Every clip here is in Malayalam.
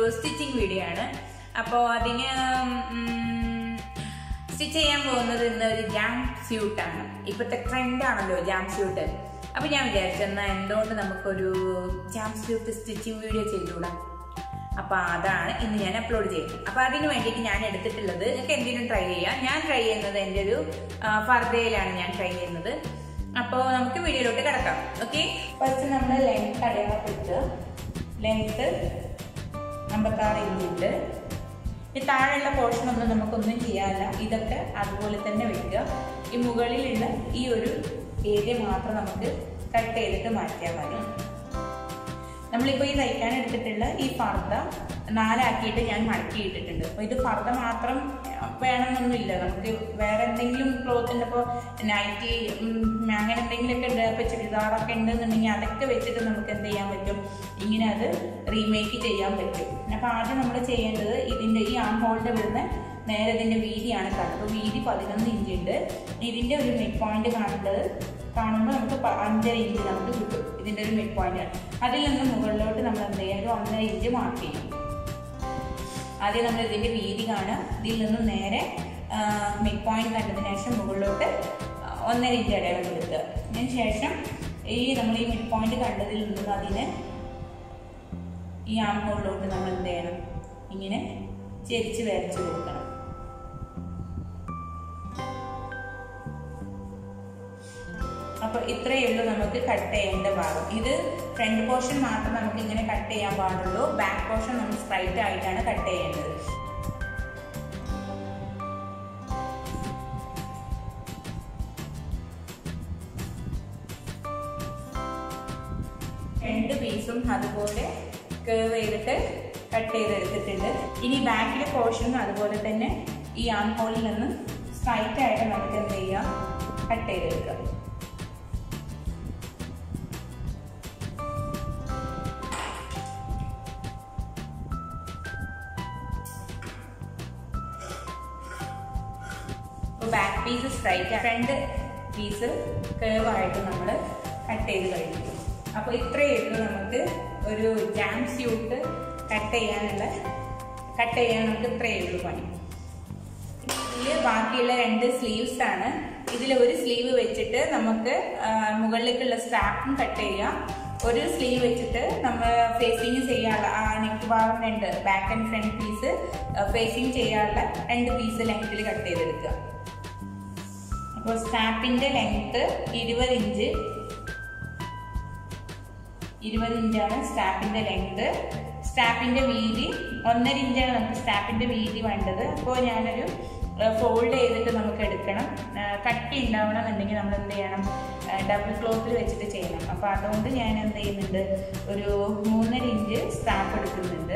സ്റ്റിച്ചിങ് വീഡിയോ ആണ് അപ്പോൾ അതിന് സ്റ്റിച്ച് ചെയ്യാൻ പോകുന്നത് ഇന്ന് ഒരു ജാം സ്യൂട്ടാണ് ഇപ്പോഴത്തെ ട്രെൻഡാണല്ലോ ജാം സ്യൂട്ട് അപ്പൊ ഞാൻ വിചാരിച്ചു എന്നാൽ എന്തുകൊണ്ട് നമുക്കൊരു ജാം സ്യൂട്ട് സ്റ്റിച്ചിങ് വീഡിയോ ചെയ്തുകൂടാ അപ്പൊ അതാണ് ഇന്ന് ഞാൻ അപ്ലോഡ് ചെയ്യുന്നത് അപ്പൊ അതിന് വേണ്ടിയിട്ട് ഞാൻ എടുത്തിട്ടുള്ളത് നിങ്ങൾക്ക് എന്തിനും ട്രൈ ചെയ്യാം ഞാൻ ട്രൈ ചെയ്യുന്നത് എൻ്റെ ഒരു ആ, ഫർദയിലാണ് ഞാൻ ട്രൈ ചെയ്യുന്നത് അപ്പോൾ നമുക്ക് വീഡിയോയിലോട്ട് കിടക്കാം ഓക്കെ ഫസ്റ്റ് നമ്മൾ ലെങ്ത് അടയാളപ്പെടുത്തുക ലെങ്ത് അമ്പത്താറ് ഇഞ്ചുണ്ട് ഈ താഴെയുള്ള പോർഷൻ ഒന്നും നമുക്കൊന്നും ചെയ്യാനില്ല ഇതൊക്കെ അതുപോലെ തന്നെ വെക്കുക ഈ മുകളിലുള്ള ഈ ഒരു ഏരിയ മാത്രം നമുക്ക് കട്ട് ചെയ്തിട്ട് മാറ്റിയാൽ മതി നമ്മളിപ്പോൾ ഈ തയ്ക്കാൻ എടുത്തിട്ടുള്ള ഈ ഫർദ നാലാക്കിയിട്ട് ഞാൻ മടക്കി ഇട്ടിട്ടുണ്ട് അപ്പോൾ ഇത് ഫർദ മാത്രം വേണമെന്നൊന്നുമില്ല നമുക്ക് വേറെ എന്തെങ്കിലും ക്ലോത്തിൻ്റെ ഇപ്പോൾ നൈറ്റി അങ്ങനെ എന്തെങ്കിലുമൊക്കെ ഉണ്ട് ഇപ്പോൾ ചുരിദാറൊക്കെ ഉണ്ടെന്നുണ്ടെങ്കിൽ അതൊക്കെ വെച്ചിട്ട് നമുക്ക് എന്ത് ചെയ്യാൻ പറ്റും ഇങ്ങനെ അത് റീമേക്ക് ചെയ്യാൻ പറ്റും അപ്പോൾ ആദ്യം നമ്മൾ ചെയ്യേണ്ടത് ഇതിൻ്റെ ഈ ആം ഹോളിൻ്റെ വരുന്ന നേരെ ഇതിൻ്റെ വീതിയാണ് കാണുന്നത് അപ്പോൾ വീതി പതിനൊന്ന് ഇഞ്ച് ഉണ്ട് ഇതിൻ്റെ ഒരു മിഡ് പോയിന്റ് കാണേണ്ടത് കാണുമ്പോൾ നമുക്ക് പ- അഞ്ചര ഇഞ്ച് നമുക്ക് കിട്ടും ഇതിൻ്റെ ഒരു മിഡ് പോയിന്റ് അതിൽ നിന്ന് മുകളിലോട്ട് നമ്മൾ എന്ത് ചെയ്യുക ഒരു ഒന്നര ഇഞ്ച് മാർക്ക് ചെയ്യും ആദ്യം നമ്മൾ ഇതിൻ്റെ വീതി കാണുക ഇതിൽ നിന്ന് നേരെ മിഡ് പോയിന്റ് കണ്ടതിന് ശേഷം മുകളിലോട്ട് ഒന്നര ഇഞ്ച് അടയാളം കൊടുക്കുക അതിന് ശേഷം ഈ നമ്മൾ ഈ മിഡ് പോയിന്റ് കണ്ടതിൽ നിന്ന് അതിന് ഈ ആം ഹോളിലോട്ട് നമ്മൾ എന്ത് ചെയ്യണം ഇങ്ങനെ ചെരിച്ച് വരച്ച് കൊടുക്കണം അപ്പൊ ഇത്രയേ ഉള്ളൂ നമുക്ക് കട്ട് ചെയ്യേണ്ട ഭാഗം ഇത് ഫ്രണ്ട് പോർഷൻ മാത്രം നമുക്ക് ഇങ്ങനെ കട്ട് ചെയ്യാൻ പാടുള്ളൂ ബാക്ക് പോർഷൻ നമ്മൾ സ്ട്രൈറ്റ് ആയിട്ടാണ് കട്ട് ചെയ്യേണ്ടത് രണ്ട് പീസും അതുപോലെ കേവ് ചെയ്തിട്ട് കട്ട് ചെയ്തെടുത്തിട്ടുണ്ട് ഇനി ബാക്കിലെ പോർഷനും അതുപോലെ തന്നെ ഈ ആം ഹോളിൽ നിന്ന് സ്ട്രൈറ്റ് ആയിട്ട് നമുക്ക് എന്ത് ചെയ്യാം കട്ട് ചെയ്തെടുക്കാം back piece straight front piece കേവ് ആയിട്ട് നമ്മൾ കട്ട് ചെയ്ത് കഴിഞ്ഞു അപ്പോൾ ഇത്രയേ ഉള്ളൂ നമുക്ക് ഒരു ജാം സ്യൂട്ട് കട്ട് ചെയ്യാനുള്ള കട്ട് ചെയ്യാൻ നമുക്ക് ഇത്രയേ ഉള്ളൂ പണി ഇതിൽ ബാക്കിയുള്ള രണ്ട് സ്ലീവ്സ് ആണ് ഇതിൽ ഒരു സ്ലീവ് വെച്ചിട്ട് നമുക്ക് ആ, മുകളിലേക്കുള്ള സ്ട്രാപ്പും കട്ട് ചെയ്യാം ഒരു സ്ലീവ് വെച്ചിട്ട് നമ്മൾ ഫേസിങ് ചെയ്യാനുള്ള ആ നെക്ക് ഭാഗം രണ്ട് back and front piece facing ചെയ്യാനുള്ള രണ്ട് പീസ് ലെങ്ത്തിൽ കട്ട് ചെയ്തെടുക്കുക അപ്പോൾ സ്ട്രാപ്പിന്റെ ലെങ്ത് ഇരുപത് ഇഞ്ച് ഇരുപത് ഇഞ്ചാണ് സ്റ്റാപ്പിന്റെ ലെങ്ത് സ്റ്റാപ്പിന്റെ വീതി ഒന്നര ഇഞ്ചാണ് നമുക്ക് സ്റ്റാപ്പിന്റെ വീതി വേണ്ടത് അപ്പോൾ ഞാനൊരു ഫോൾഡ് ചെയ്തിട്ട് നമുക്ക് എടുക്കണം ആ, കട്ടി ഉണ്ടാവണം എന്നുണ്ടെങ്കിൽ നമ്മൾ എന്ത് ചെയ്യണം ഡബിൾ ക്ലോത്തിൽ വെച്ചിട്ട് ചെയ്യണം അപ്പോൾ അതുകൊണ്ട് ഞാൻ എന്ത് ചെയ്യുന്നുണ്ട് ഒരു മൂന്നര ഇഞ്ച് സ്റ്റാപ്പ് എടുക്കുന്നുണ്ട്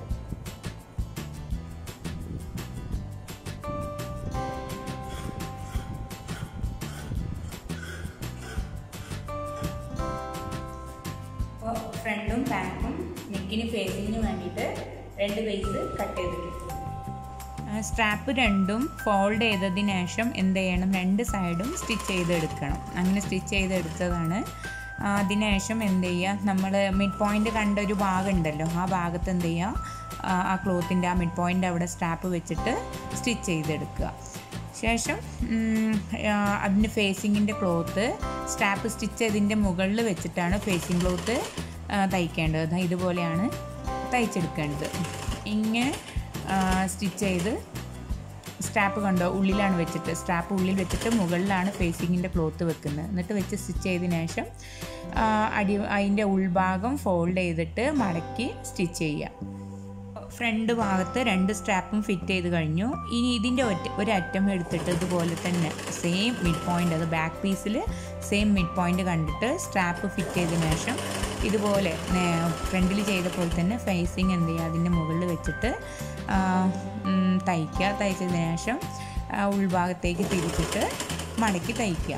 അപ്പോൾ ഫ്രണ്ടും ബാക്കും നെക്കിന് ഫേസിങ്ങിന് വേണ്ടിയിട്ട് രണ്ട് പീസ് കട്ട് ചെയ്തിട്ടുണ്ട് സ്ട്രാപ്പ് രണ്ടും ഫോൾഡ് ചെയ്തതിന് ശേഷം എന്ത് ചെയ്യണം രണ്ട് സൈഡും സ്റ്റിച്ച് ചെയ്തെടുക്കണം അങ്ങനെ സ്റ്റിച്ച് ചെയ്തെടുത്തതാണ് ആ, അതിനുശേഷം എന്ത് ചെയ്യുക നമ്മൾ മിഡ് പോയിന്റ് കണ്ട ഒരു ഭാഗം ഉണ്ടല്ലോ ആ ഭാഗത്ത് എന്ത് ചെയ്യുക ആ, ആ ക്ലോത്തിൻ്റെ ആ മിഡ് പോയിന്റ് അവിടെ സ്ട്രാപ്പ് വെച്ചിട്ട് സ്റ്റിച്ച് ചെയ്തെടുക്കുക ശേഷം ഉം, ആ, അതിൻ്റെ ഫേസിങ്ങിൻ്റെ ക്ലോത്ത് സ്റ്റാപ്പ് സ്റ്റിച്ച് ചെയ്തതിൻ്റെ മുകളിൽ വെച്ചിട്ടാണ് ഫേസിങ് ക്ലോത്ത് തയ്ക്കേണ്ടത് ദാ ഇതുപോലെയാണ് തയ്ച്ചെടുക്കേണ്ടത് ഇങ്ങനെ സ്റ്റിച്ച് ചെയ്ത് സ്റ്റാപ്പ് കണ്ടോ ഉള്ളിലാണ് വെച്ചിട്ട് സ്റ്റാപ്പ് ഉള്ളിൽ വെച്ചിട്ട് മുകളിലാണ് ഫേസിങ്ങിൻ്റെ ക്ലോത്ത് വെക്കുന്നത് എന്നിട്ട് വെച്ച് സ്റ്റിച്ച് ചെയ്തതിന് ശേഷം ആ, അടി അതിൻ്റെ ഉൾഭാഗം ഫോൾഡ് ചെയ്തിട്ട് മടക്കി സ്റ്റിച്ച് ചെയ്യുക ഫ്രണ്ട് ഭാഗത്ത് രണ്ട് സ്ട്രാപ്പും ഫിറ്റ് ചെയ്ത് കഴിഞ്ഞു ഇനി ഇതിൻ്റെ ഒറ്റ ഒരു അറ്റം എടുത്തിട്ട് ഇതുപോലെ തന്നെ സെയിം മിഡ് പോയിൻ്റ് അത് ബാക്ക് പീസിൽ സെയിം മിഡ് പോയിൻ്റ് കണ്ടിട്ട് സ്ട്രാപ്പ് ഫിറ്റ് ചെയ്തതിന് ശേഷം ഇതുപോലെ ഫ്രണ്ടിൽ ചെയ്ത പോലെ തന്നെ ഫേസിങ് എന്ത് ചെയ്യുക അതിൻ്റെ മുകളിൽ വെച്ചിട്ട് ആ, ഉം, തയ്ക്കുക തയ്ച്ചതിന് ശേഷം ആ, ഉൾഭാഗത്തേക്ക് തിരിച്ചിട്ട് മടക്കി തയ്ക്കുക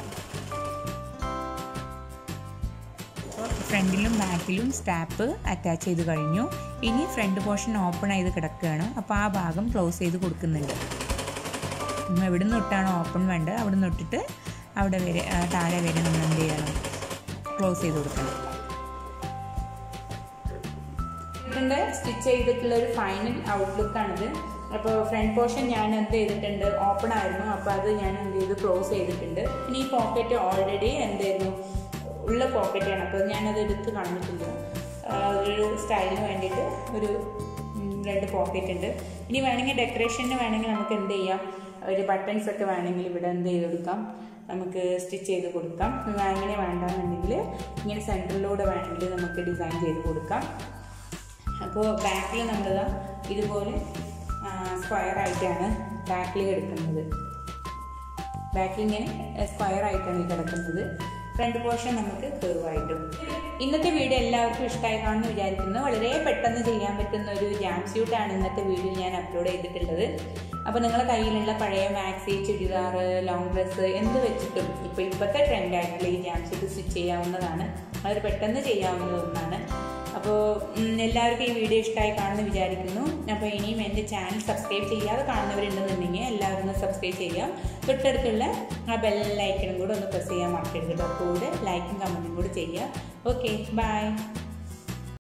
ഫ്രണ്ടിലും ബാക്കിലും സ്റ്റാപ്പ് അറ്റാച്ച് ചെയ്ത് കഴിഞ്ഞു ഇനി ഫ്രണ്ട് പോർഷൻ ഓപ്പൺ ചെയ്ത് കിടക്കുകയാണ് അപ്പോൾ ആ ഭാഗം ക്ലോസ് ചെയ്ത് കൊടുക്കുന്നുണ്ട് നമ്മൾ എവിടെ നിന്ന് തൊട്ടാണോ ഓപ്പൺ വേണ്ടത് അവിടെ നിന്ന് തൊട്ടിട്ട് അവിടെ വരെ ആ, താഴെ വരെ നമ്മൾ എന്ത് ചെയ്യണം ക്ലോസ് ചെയ്ത് കൊടുക്കണം ഇത് സെൻറ്ററിൻ്റെ സ്റ്റിച്ച് ചെയ്തിട്ടുള്ള ഒരു ഫൈനൽ ഔട്ട്ലുക്കാണിത് അപ്പോൾ ഫ്രണ്ട് പോർഷൻ ഞാൻ എന്ത് ചെയ്തിട്ടുണ്ട് ഓപ്പൺ ആയിരുന്നു അപ്പോൾ അത് ഞാൻ എന്ത് ചെയ്തു ക്ലോസ് ചെയ്തിട്ടുണ്ട് ഇനി ഈ പോക്കറ്റ് ഓൾറെഡി എന്തായിരുന്നു ഉള്ള പോക്കറ്റാണ് അപ്പോൾ ഞാനത് എടുത്ത് കളഞ്ഞിട്ടില്ല ആ, ഒരു സ്റ്റൈലിന് വേണ്ടിയിട്ട് ഒരു ഉം, രണ്ട് പോക്കറ്റ് ഉണ്ട് ഇനി വേണമെങ്കിൽ ഡെക്കറേഷന് വേണമെങ്കിൽ നമുക്ക് എന്ത് ചെയ്യാം ഒരു ബട്ടൺസ് ഒക്കെ വേണമെങ്കിൽ ഇവിടെ എന്ത് ചെയ്ത് കൊടുക്കാം നമുക്ക് സ്റ്റിച്ച് ചെയ്ത് കൊടുക്കാം അങ്ങനെ വേണ്ടാന്നുണ്ടെങ്കിൽ ഇങ്ങനെ സെൻറ്ററിലൂടെ വേണമെങ്കിൽ നമുക്ക് ഡിസൈൻ ചെയ്ത് കൊടുക്കാം അപ്പോൾ ബാക്കിൽ നമ്മളിതാ ഇതുപോലെ സ്ക്വയർ ആയിട്ടാണ് ബാക്കിൽ എടുക്കുന്നത് ബാക്കിൽ ഇങ്ങനെ സ്ക്വയർ ആയിട്ടാണ് ഈ കിടക്കുന്നത് ഫ്രണ്ട് പോർഷൻ നമുക്ക് curve ആയിട്ടും ഇന്നത്തെ വീഡിയോ എല്ലാവർക്കും ഇഷ്ടമായി കാണുമെന്ന് വിചാരിക്കുന്നു വളരെ പെട്ടെന്ന് ചെയ്യാൻ പറ്റുന്ന ഒരു ജാം സ്യൂട്ടാണ് ഇന്നത്തെ വീഡിയോ ഞാൻ അപ്ലോഡ് ചെയ്തിട്ടുള്ളത് അപ്പോൾ നിങ്ങളുടെ കയ്യിലുള്ള പഴയ മാക്സി ചുരിദാർ ലോങ് ഡ്രസ്സ് എന്ത് വെച്ചിട്ടും ഇപ്പോൾ ഇപ്പോഴത്തെ ട്രെൻഡായിട്ടുള്ള ഈ ജാം സ്യൂട്ട് സ്റ്റിച്ച് ചെയ്യാവുന്നതാണ് വളരെ പെട്ടെന്ന് ചെയ്യാവുന്ന ഒന്നാണ് അപ്പോൾ എല്ലാവർക്കും ഈ വീഡിയോ ഇഷ്ടമായി കാണുമെന്ന് വിചാരിക്കുന്നു അപ്പോൾ ഇനിയും എൻ്റെ ചാനൽ സബ്സ്ക്രൈബ് ചെയ്യാതെ കാണുന്നവരുണ്ടെന്നുണ്ടെങ്കിൽ എല്ലാവരും ഒന്ന് സബ്സ്ക്രൈബ് ചെയ്യാം തൊട്ടടുത്തുള്ള ആ ബെല്ലൈക്കണും കൂടെ ഒന്ന് പ്രസ് ചെയ്യാൻ മറക്കരുത് കേട്ടോ കൂടെ ലൈക്കും കമൻറ്റും കൂടെ ചെയ്യുക ഓക്കെ ബൈ